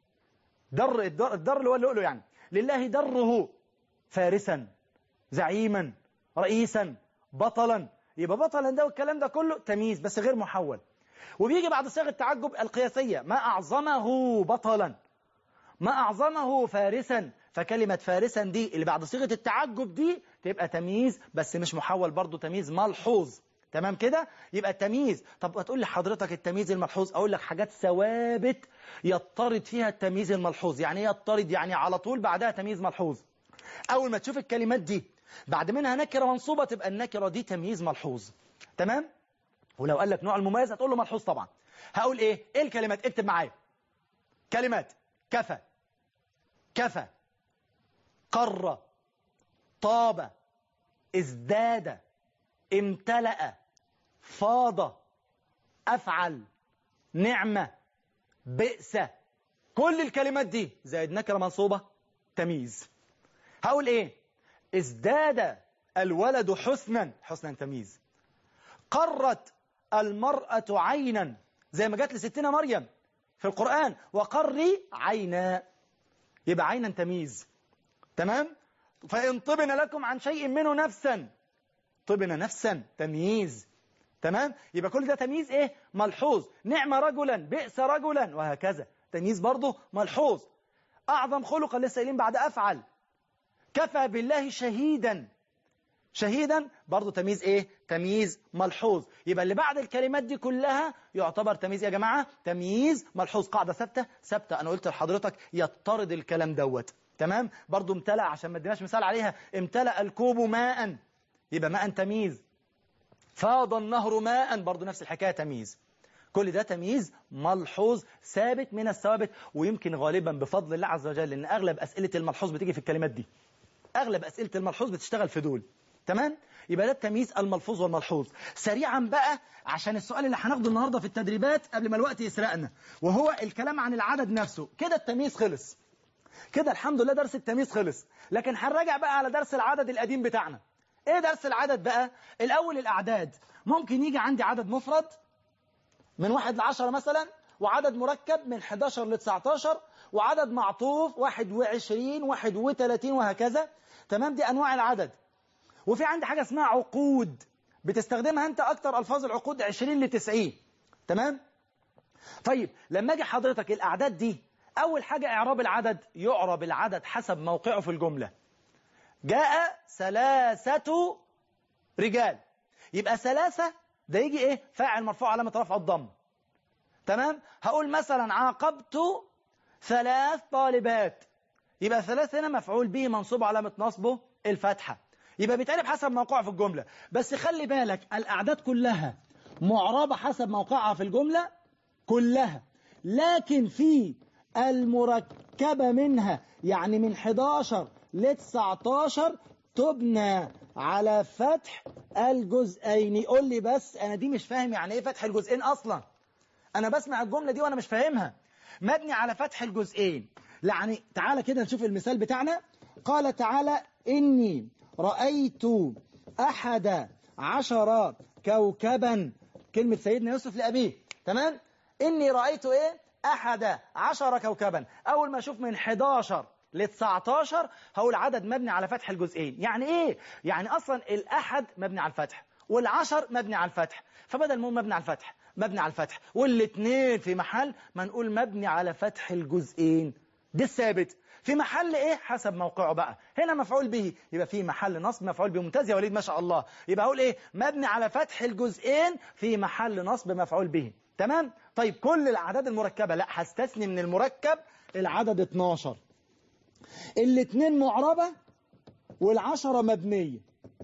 در الدر, الدر اللي هو اللؤلؤ يعني لله دره فارسا زعيما رئيسا بطلا يبقى بطلا ده والكلام ده كله تمييز بس غير محول وبيجي بعد صيغ التعجب القياسية ما أعظمه بطلا ما أعظمه فارسا فكلمة فارسا دي اللي بعد صيغة التعجب دي تبقى تمييز بس مش محول برضو تمييز ملحوظ تمام كده يبقى التمييز طب هتقول لي حضرتك التمييز الملحوظ اقول لك حاجات ثوابت يضطرد فيها التمييز الملحوظ يعني ايه يضطرد يعني على طول بعدها تمييز ملحوظ اول ما تشوف الكلمات دي بعد منها نكره منصوبه تبقى النكره دي تمييز ملحوظ تمام ولو قال لك نوع المميز هتقول له ملحوظ طبعا هقول ايه ايه الكلمات اكتب معايا كلمات كفى كفى قر طاب ازداد امتلأ فاض أفعل نعمة بئس كل الكلمات دي زائد نكرة منصوبة تمييز هقول ايه ازداد الولد حسنا حسنا تمييز قرت المرأة عينا زي ما جات لستنا مريم في القرآن وقري عينا يبقى عينا تمييز تمام فإن طبن لكم عن شيء منه نفسا طبن نفسا تمييز تمام يبقى كل ده تمييز ايه ملحوظ نعم رجلا بئس رجلا وهكذا تمييز برضه ملحوظ اعظم خلقا للسائلين بعد افعل كفى بالله شهيدا شهيدا برضه تمييز ايه تمييز ملحوظ يبقى اللي بعد الكلمات دي كلها يعتبر تمييز يا جماعه تمييز ملحوظ قاعده ثابته ثابته انا قلت لحضرتك يطرد الكلام دوت تمام برضه امتلأ عشان ما اديناش مثال عليها امتلأ الكوب ماء يبقى ماء تمييز فاض النهر ماء برضه نفس الحكايه تمييز كل ده تمييز ملحوظ ثابت من الثوابت ويمكن غالبا بفضل الله عز وجل ان اغلب اسئله الملحوظ بتيجي في الكلمات دي اغلب اسئله الملحوظ بتشتغل في دول تمام يبقى ده التمييز الملفوظ والملحوظ سريعا بقى عشان السؤال اللي هناخده النهارده في التدريبات قبل ما الوقت يسرقنا وهو الكلام عن العدد نفسه كده التمييز خلص كده الحمد لله درس التمييز خلص لكن هنراجع بقى على درس العدد القديم بتاعنا ايه درس العدد بقى الاول الاعداد ممكن يجي عندي عدد مفرد من واحد لعشرة مثلا وعدد مركب من 11 ل 19 وعدد معطوف 21 31 وهكذا تمام دي انواع العدد وفي عندي حاجة اسمها عقود بتستخدمها انت اكتر الفاظ العقود 20 ل 90 تمام طيب لما اجي حضرتك الاعداد دي اول حاجة اعراب العدد يعرب العدد حسب موقعه في الجملة جاء ثلاثة رجال يبقى ثلاثة ده يجي ايه فاعل مرفوع علامة رفع الضم تمام هقول مثلا عاقبت ثلاث طالبات يبقى ثلاث هنا مفعول به منصوب علامة نصبه الفتحة يبقى بيتعرف حسب موقعه في الجملة بس خلي بالك الأعداد كلها معربة حسب موقعها في الجملة كلها لكن في المركبة منها يعني من 11 ل 19 تبنى على فتح الجزئين يقول لي بس أنا دي مش فاهم يعني إيه فتح الجزئين أصلا أنا بسمع الجملة دي وأنا مش فاهمها مبني على فتح الجزئين يعني تعالى كده نشوف المثال بتاعنا قال تعالى إني رأيت أحد عشر كوكبا كلمة سيدنا يوسف لأبيه تمام إني رأيت إيه أحد عشر كوكبا أول ما أشوف من 11 ل 19 هقول عدد مبني على فتح الجزئين يعني إيه يعني أصلا الأحد مبني على الفتح والعشر مبني على الفتح فبدل مو مبني على الفتح مبني على الفتح والاثنين في محل ما نقول مبني على فتح الجزئين ده الثابت في محل ايه حسب موقعه بقى هنا مفعول به يبقى في محل نصب مفعول به ممتاز يا وليد ما شاء الله يبقى اقول ايه مبني على فتح الجزئين في محل نصب مفعول به تمام طيب كل الاعداد المركبه لا هستثني من المركب العدد 12 الاثنين معربه والعشره مبنيه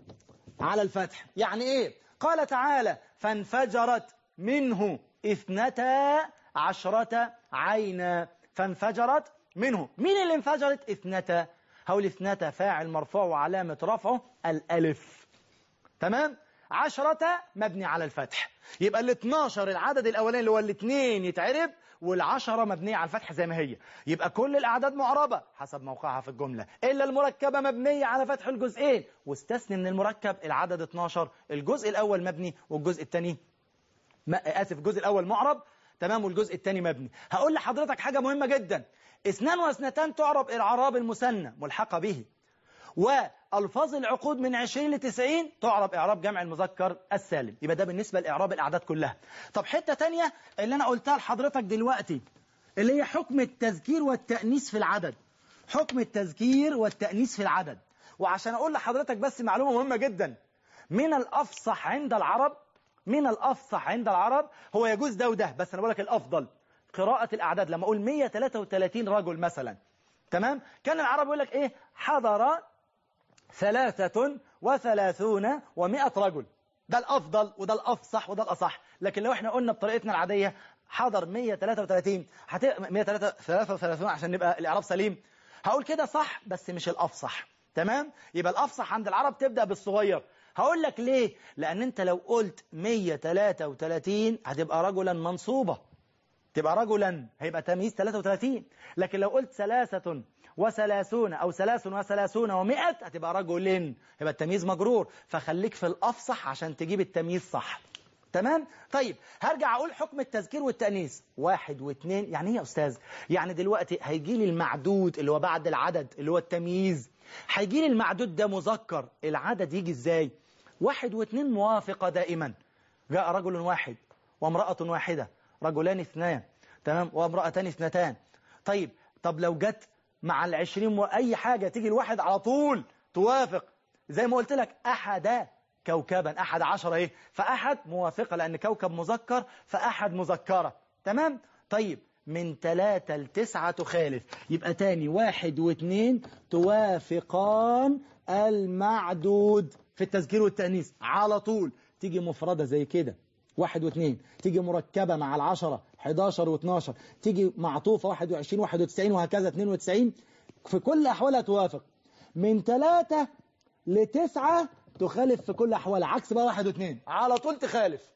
على الفتح يعني ايه قال تعالى فانفجرت منه اثنتا عشرة عينا فانفجرت منه مين اللي انفجرت اثنتا هقول اثنتا فاعل مرفوع وعلامة رفعه الألف تمام عشرة مبني على الفتح يبقى ال 12 العدد الأولاني اللي هو الاثنين يتعرب والعشرة مبنية على الفتح زي ما هي يبقى كل الأعداد معربة حسب موقعها في الجملة إلا المركبة مبنية على فتح الجزئين واستثني من المركب العدد 12 الجزء الأول مبني والجزء الثاني ما آسف الجزء الأول معرب تمام والجزء الثاني مبني هقول لحضرتك حاجة مهمة جدا اثنان واثنتان تعرب إعراب المثنى ملحقة به والفاظ العقود من 20 ل 90 تعرب إعراب جمع المذكر السالم يبقى ده بالنسبة لإعراب الأعداد كلها طب حتة تانية اللي أنا قلتها لحضرتك دلوقتي اللي هي حكم التذكير والتأنيث في العدد حكم التذكير والتأنيث في العدد وعشان أقول لحضرتك بس معلومة مهمة جدا من الأفصح عند العرب من الأفصح عند العرب هو يجوز ده وده بس أنا بقول لك الأفضل قراءة الأعداد لما أقول 133 رجل مثلا تمام كان العرب يقول لك إيه حضر ثلاثة وثلاثون ومائة رجل ده الأفضل وده الأفصح وده الأصح لكن لو احنا قلنا بطريقتنا العادية حضر 133 هت... 133 عشان نبقى الإعراب سليم هقول كده صح بس مش الأفصح تمام يبقى الأفصح عند العرب تبدأ بالصغير هقول لك ليه لأن أنت لو قلت 133 هتبقى رجلا منصوبة تبقى رجلا هيبقى تمييز 33 لكن لو قلت ثلاثة وثلاثون أو ثلاث وثلاثون ومئة هتبقى رجل يبقى التمييز مجرور فخليك في الأفصح عشان تجيب التمييز صح تمام طيب هرجع أقول حكم التذكير والتأنيث واحد واثنين يعني ايه يا أستاذ يعني دلوقتي هيجي لي المعدود اللي هو بعد العدد اللي هو التمييز هيجي لي المعدود ده مذكر العدد يجي ازاي واحد واثنين موافقة دائما جاء رجل واحد وامرأة واحدة رجلان اثنان تمام وامرأتان اثنتان طيب طب لو جت مع العشرين وأي حاجة تيجي الواحد على طول توافق زي ما قلت لك أحد كوكبا أحد عشر إيه فأحد موافقة لأن كوكب مذكر فأحد مذكرة تمام طيب من ثلاثة لتسعة تخالف يبقى تاني واحد واثنين توافقان المعدود في التذكير والتأنيث على طول تيجي مفردة زي كده واحد واثنين تيجي مركبة مع العشرة 11 و12 تيجي معطوفة 21 91 وهكذا 92 في كل أحوالها توافق من ثلاثة لتسعة تخالف في كل أحوالها عكس بقى واحد واثنين على طول تخالف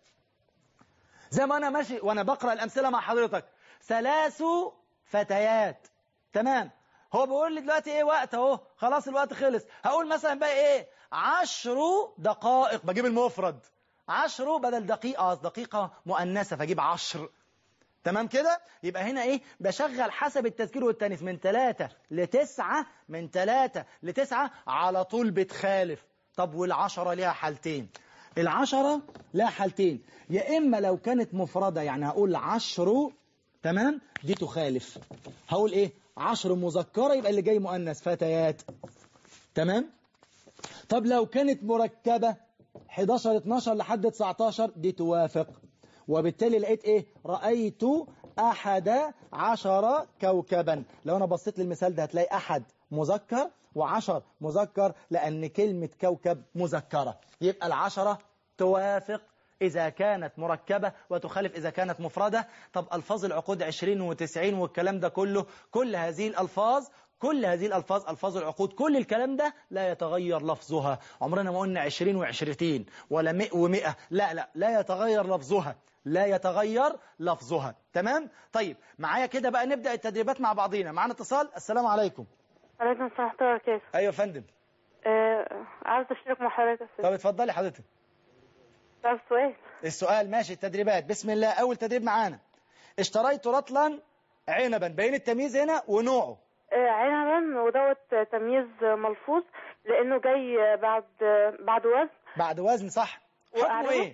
زي ما أنا ماشي وأنا بقرأ الأمثلة مع حضرتك ثلاث فتيات تمام هو بيقول لي دلوقتي ايه وقت اهو خلاص الوقت خلص هقول مثلا بقى ايه عشر دقائق بجيب المفرد عشر بدل دقيقة دقيقة مؤنثة فاجيب عشر تمام كده يبقى هنا ايه بشغل حسب التذكير والتانيث من ثلاثة لتسعة من ثلاثة لتسعة على طول بتخالف طب والعشرة ليها حالتين العشرة لها حالتين يا إما لو كانت مفردة يعني هقول عشر تمام دي تخالف هقول ايه عشر مذكرة يبقى اللي جاي مؤنث فتيات تمام طب لو كانت مركبة 11 12 لحد 19 دي توافق وبالتالي لقيت ايه رأيت أحد عشر كوكبا لو أنا بصيت للمثال ده هتلاقي أحد مذكر وعشر مذكر لأن كلمة كوكب مذكرة يبقى العشرة توافق إذا كانت مركبة وتخالف إذا كانت مفردة طب ألفاظ العقود 20 و90 والكلام ده كله كل هذه الألفاظ كل هذه الألفاظ ألفاظ العقود كل الكلام ده لا يتغير لفظها عمرنا ما قلنا 20 وعشرتين ولا 100 ومئة لا لا لا يتغير لفظها لا يتغير لفظها تمام طيب معايا كده بقى نبدأ التدريبات مع بعضينا معانا اتصال السلام عليكم عليكم السلام ورحمة الله وبركاته أيوة يا فندم آه، عاوز أشترك مع حضرتك طب اتفضلي حضرتك عاوز سؤال السؤال ماشي التدريبات بسم الله أول تدريب معانا اشتريت رطلا عنبا بين التمييز هنا ونوعه آه، عنبا ودوت تمييز ملفوظ لأنه جاي بعد بعد وزن بعد وزن صح حكمه وأعربه؟ ايه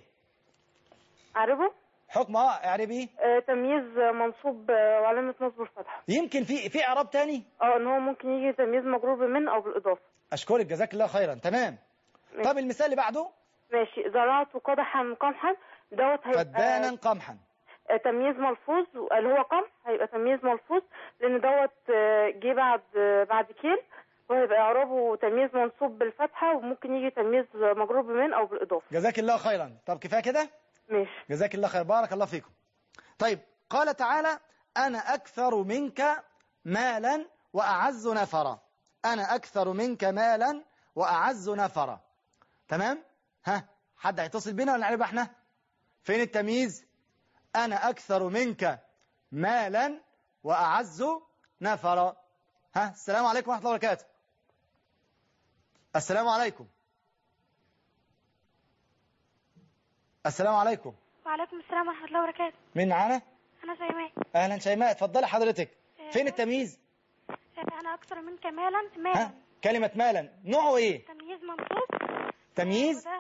عارفه حكمه اه اعربي آه، تمييز منصوب آه، وعلامة نصب الفتحة يمكن في في اعراب تاني اه ان هو ممكن يجي تمييز مجرور بمن او بالاضافه اشكرك جزاك الله خيرا تمام ماشي. طب المثال اللي بعده ماشي زرعت قدحا قمحا دوت فدانا هيبقى قمحا آه، تمييز ملفوظ اللي هو قمح هيبقى تمييز ملفوظ لان دوت آه، جه بعد آه، بعد كيل وهيبقى اعرابه تمييز منصوب بالفتحه وممكن يجي تمييز مجرور بمن او بالاضافه جزاك الله خيرا طب كفايه كده ماشي جزاك الله خير بارك الله فيكم طيب قال تعالى أنا أكثر منك مالا وأعز نفرا أنا أكثر منك مالا وأعز نفرا تمام ها حد هيتصل بينا ولا نعرف احنا فين التمييز أنا أكثر منك مالا وأعز نفرا ها السلام عليكم ورحمة الله وبركاته السلام عليكم السلام عليكم وعليكم السلام ورحمة الله وبركاته مين معانا أنا شيماء اهلا شيماء اتفضلي حضرتك فين التمييز أنا أكثر منك مالا مالا ها كلمة مالا نوعه ايه تمييز منصوب تمييز وده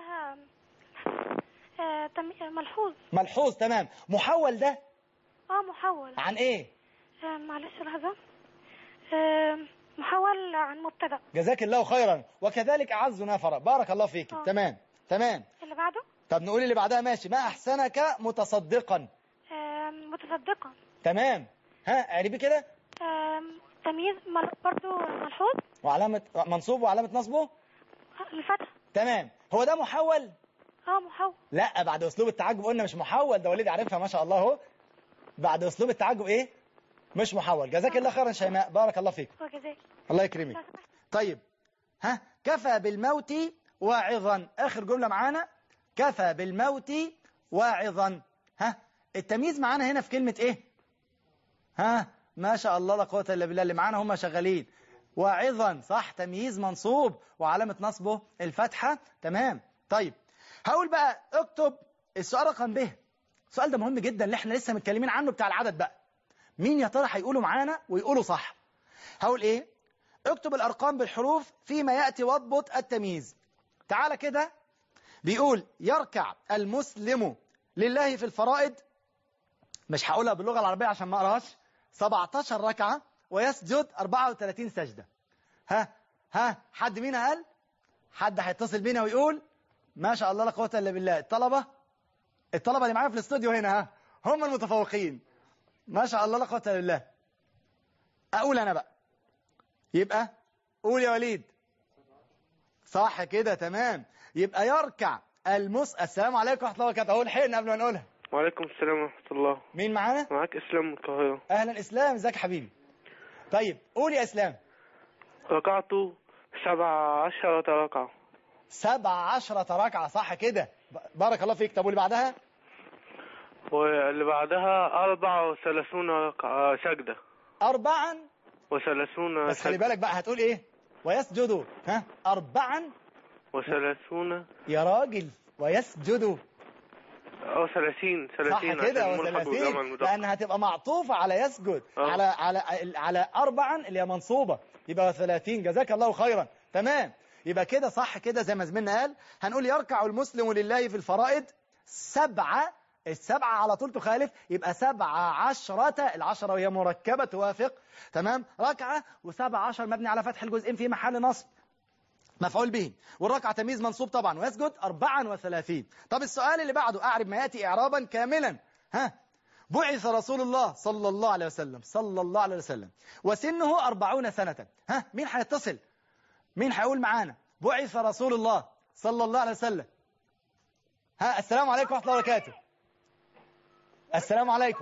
آه، تم- ملحوظ ملحوظ تمام محول ده اه محول عن ايه آه، معلش لحظة آه، محول عن مبتدأ جزاك الله خيرا وكذلك اعز نفرا بارك الله فيك آه. تمام تمام اللي بعده طب نقول اللي بعدها ماشي ما احسنك متصدقا آه، متصدقا تمام ها اعربي كده آه، تمييز مل... برضو ملحوظ وعلامة منصوب وعلامة نصبه الفتح تمام هو ده محول اه محول لا بعد اسلوب التعجب قلنا مش محول ده وليد عارفها ما شاء الله اهو بعد اسلوب التعجب ايه مش محول جزاك الله خيرا شيماء بارك الله فيك وجزاك الله يكرمك طيب ها كفى بالموت واعظا آخر جملة معانا كفى بالموت واعظا ها التمييز معانا هنا في كلمة إيه ها ما شاء الله لا قوة إلا بالله اللي معانا هم شغالين واعظا صح تمييز منصوب وعلامة نصبه الفتحة تمام طيب هقول بقى اكتب السؤال رقم ب السؤال ده مهم جدا اللي احنا لسه متكلمين عنه بتاع العدد بقى مين يا ترى هيقولوا معانا ويقولوا صح هقول ايه اكتب الأرقام بالحروف فيما يأتي واضبط التمييز تعالى كده بيقول يركع المسلم لله في الفرائض مش هقولها باللغة العربية عشان ما اقراهاش 17 ركعة ويسجد 34 سجدة ها ها حد مين قال حد هيتصل بينا ويقول ما شاء الله لا قوة الا بالله الطلبة الطلبة اللي معايا في الاستوديو هنا ها هم المتفوقين ما شاء الله لا قوة الا بالله اقول انا بقى يبقى قول يا وليد صح كده تمام يبقى يركع المس السلام عليكم ورحمة الله وبركاته اهو لحقنا قبل ما نقولها وعليكم السلام ورحمة الله مين معانا معاك إسلام من القاهرة اهلا اسلام ازيك يا حبيبي طيب قول يا اسلام ركعت سبع عشرة ركعة سبع عشرة ركعة صح كده ب- بارك الله فيك طب واللي بعدها واللي بعدها أربع وثلاثون ركعة آه، سجدة أربعا وثلاثون بس خلي سجدة بالك بقى هتقول إيه ويسجدوا ها أربعا وثلاثون يا راجل ويسجدوا أو ثلاثين صح ثلاثين كده عشان ملحق وجمع وثلاثين المذكر لأنها هتبقى معطوفة على يسجد آه. على على على أربعا اللي هي منصوبة يبقى 30 جزاك الله خيرا تمام يبقى كده صح كده زي ما زميلنا قال هنقول يركع المسلم لله في الفرائض سبعة السبعة على طول تخالف يبقى سبعة عشرة العشرة وهي مركبة توافق تمام ركعة وسبعة عشر مبني على فتح الجزئين في محل نصب مفعول به والركعة تمييز منصوب طبعا ويسجد 34 طب السؤال اللي بعده أعرب ما يأتي إعرابا كاملا ها بعث رسول الله صلى الله عليه وسلم صلى الله عليه وسلم وسنه أربعون سنة ها مين هيتصل مين هيقول معانا بعث رسول الله صلى الله عليه وسلم ها السلام عليكم ورحمة الله وبركاته السلام عليكم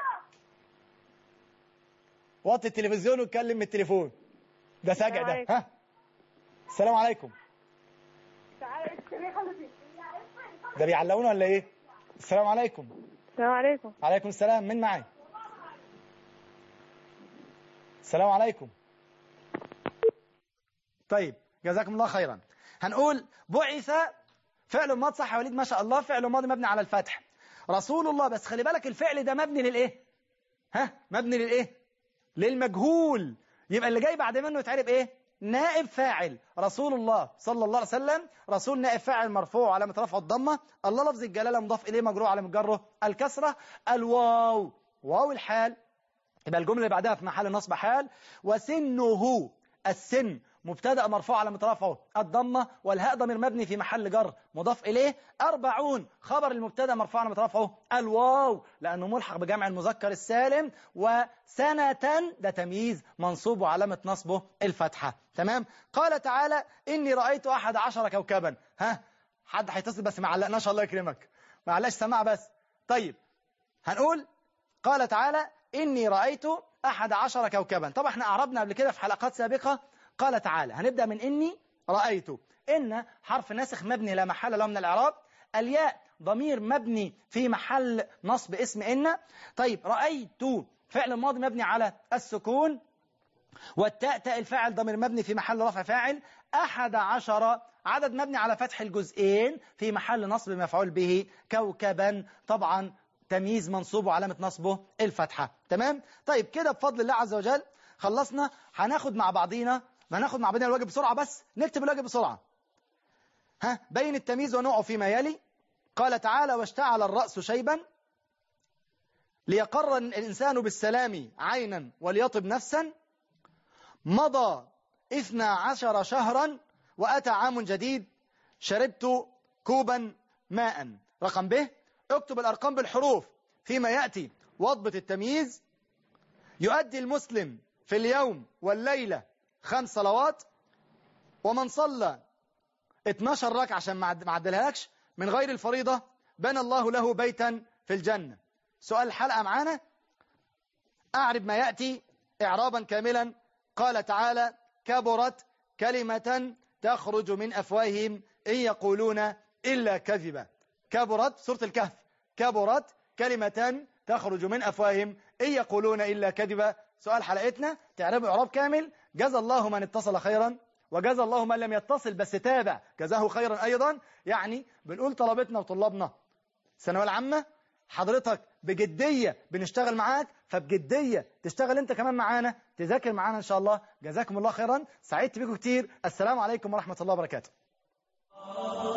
وطي التلفزيون واتكلم من التليفون ده سجع ده عليكم. ها السلام عليكم ده بيعلقونا ولا ايه السلام عليكم السلام عليكم عليكم السلام من معي السلام عليكم طيب جزاكم الله خيرا هنقول بعث فعل ماض صح يا وليد ما شاء الله فعل ماضي مبني على الفتح رسول الله بس خلي بالك الفعل ده مبني للايه ها مبني للايه للمجهول يبقى اللي جاي بعد منه يتعرف ايه نائب فاعل رسول الله صلى الله عليه وسلم رسول نائب فاعل مرفوع علامة رفع الضمة الله لفظ الجلالة مضاف إليه مجرور على مجره الكسرة الواو واو الحال يبقى الجملة اللي بعدها في محل نصب حال وسنه السن مبتدأ مرفوع على مترفعه الضمة والهاء ضمير مبني في محل جر مضاف إليه أربعون خبر المبتدأ مرفوع على مترفعه الواو لأنه ملحق بجمع المذكر السالم وسنة ده تمييز منصوب وعلامة نصبه الفتحة تمام قال تعالى إني رأيت أحد عشر كوكبا ها حد هيتصل بس ما علقناش الله يكرمك ما علقش سماع بس طيب هنقول قال تعالى إني رأيت أحد عشر كوكبا طبعا احنا أعربنا قبل كده في حلقات سابقة قال تعالى هنبدأ من إني رأيت إن حرف ناسخ مبني لا محل له من الإعراب الياء ضمير مبني في محل نصب اسم إن طيب رأيت فعل ماضي مبني على السكون والتاء تاء الفاعل ضمير مبني في محل رفع فاعل أحد عشر عدد مبني على فتح الجزئين في محل نصب مفعول به كوكبا طبعا تمييز منصوب وعلامة نصبه الفتحة تمام طيب كده بفضل الله عز وجل خلصنا هناخد مع بعضينا ما ناخد مع بعضينا الواجب بسرعة بس نكتب الواجب بسرعة ها بين التمييز ونوعه فيما يلي قال تعالى واشتعل الرأس شيبا ليقر الإنسان بالسلام عينا وليطب نفسا مضى اثنى عشر شهرا وأتى عام جديد شربت كوبا ماء رقم ب اكتب الأرقام بالحروف فيما يأتي وضبط التمييز يؤدي المسلم في اليوم والليلة خمس صلوات ومن صلى 12 ركعة عشان ما عد- ما عدلهاش من غير الفريضة بنى الله له بيتا في الجنة سؤال الحلقة معانا أعرب ما يأتي إعرابا كاملا قال تعالى كبرت كلمة تخرج من أفواههم إن يقولون إلا كذبا كبرت سورة الكهف كبرت كلمة تخرج من أفواههم إن يقولون إلا كذبا سؤال حلقتنا تعرب إعراب كامل جزى الله من اتصل خيرا وجزى الله من لم يتصل بس تابع جزاه خيرا أيضا يعني بنقول طلبتنا وطلابنا الثانويه العامة حضرتك بجدية بنشتغل معاك فبجدية تشتغل انت كمان معانا تذاكر معانا ان شاء الله جزاكم الله خيرا سعدت بكم كتير السلام عليكم ورحمة الله وبركاته